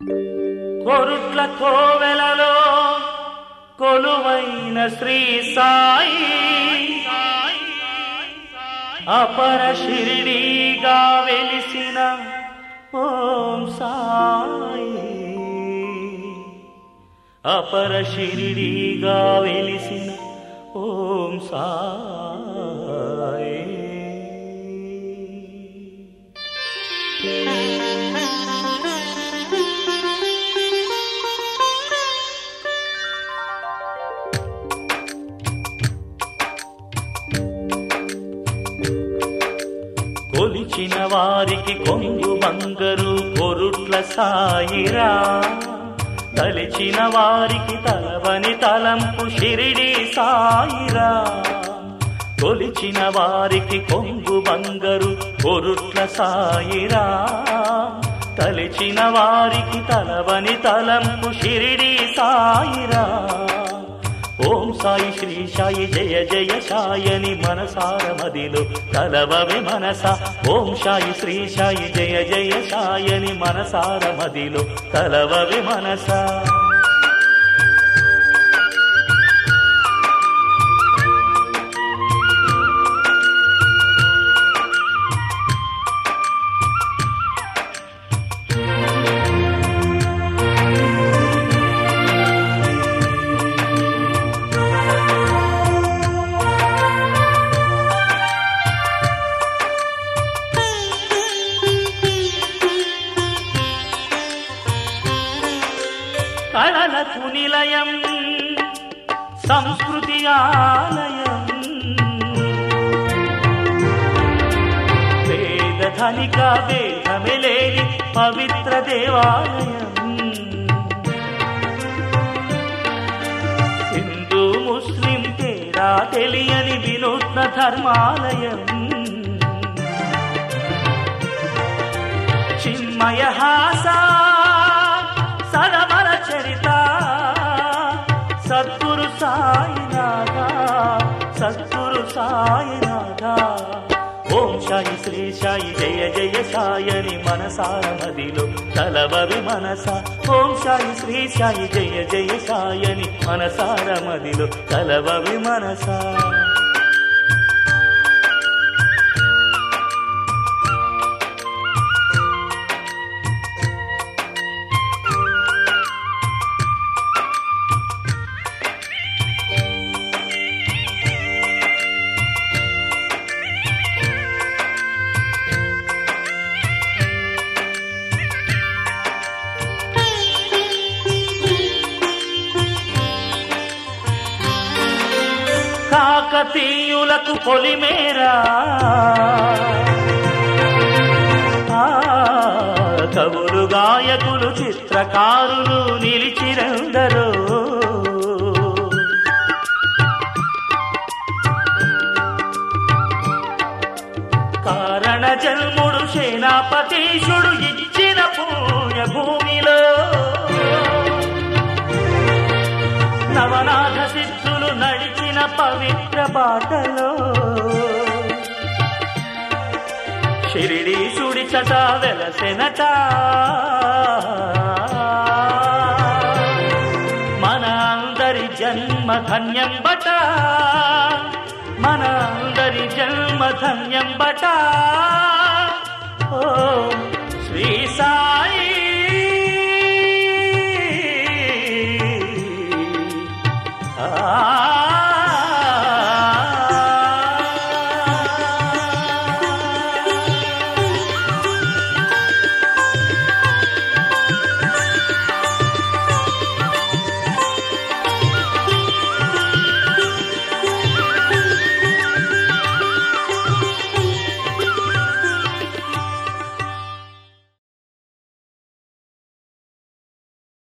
కొరుట్ల కోవెలలో కొలువైన శ్రీ సాయి అపర షిరిడీగా వెలిసిన ఓం సాయి అపర షిరిడీగా వెలిసిన ఓం సాయి కొలిచిన వారికి కొంగు బంగరు కొరుట్ల సాయిరా తలిచిన వారికి తలవని తలంపు షిరిడి సాయిరా కొలిచిన వారికి కొంగు బంగరు కొరుట్ల సాయిరా తలిచిన వారికి తలవని తలంపు షిరిడి సాయిరా ఓం సాయి శ్రీ సాయి జయ జయ సాయని మనసార మదిలో తలవవి మనస ఓం సాయి శ్రీ సాయి జయ జయ సాయని మనసార మదిలో తలవవి మనస కళలకు నిలయం సంస్కృతి ఆలయం వేద ధనిక వేదమిలేని పవిత్ర దేవాలయం హిందూ ముస్లిం తేడా తెలియని వినూత్న ధర్మాలయం చిన్మయ హాస సరమర చరిత సద్గురు సాయినాథ సద్గురు సాయినాథ ఓం సాయి శ్రీ సాయి జయ జయ సాయని మనసార మదిలో తలవవి మనస ఓం సాయి శ్రీ సాయి జయ జయ సాయని మనసార మదిలో తలవవి మనసా కాకతీయులకు పొలిమేరా ఆ, కవులు గాయకులు చిత్రకారులు నిలిచిరందరూ కారణ జన్ముడు సేనాపతీశుడు ఇచ్చిన పుణ్య భూమిలో నవనాథ సిద్ధులు నడిచిన పవిత్ర బాటలో షిరిడీశుడి చట వెలసెనట మన అందరి జన్మ ధన్యం బట మన అందరి జన్మ ధన్యం బట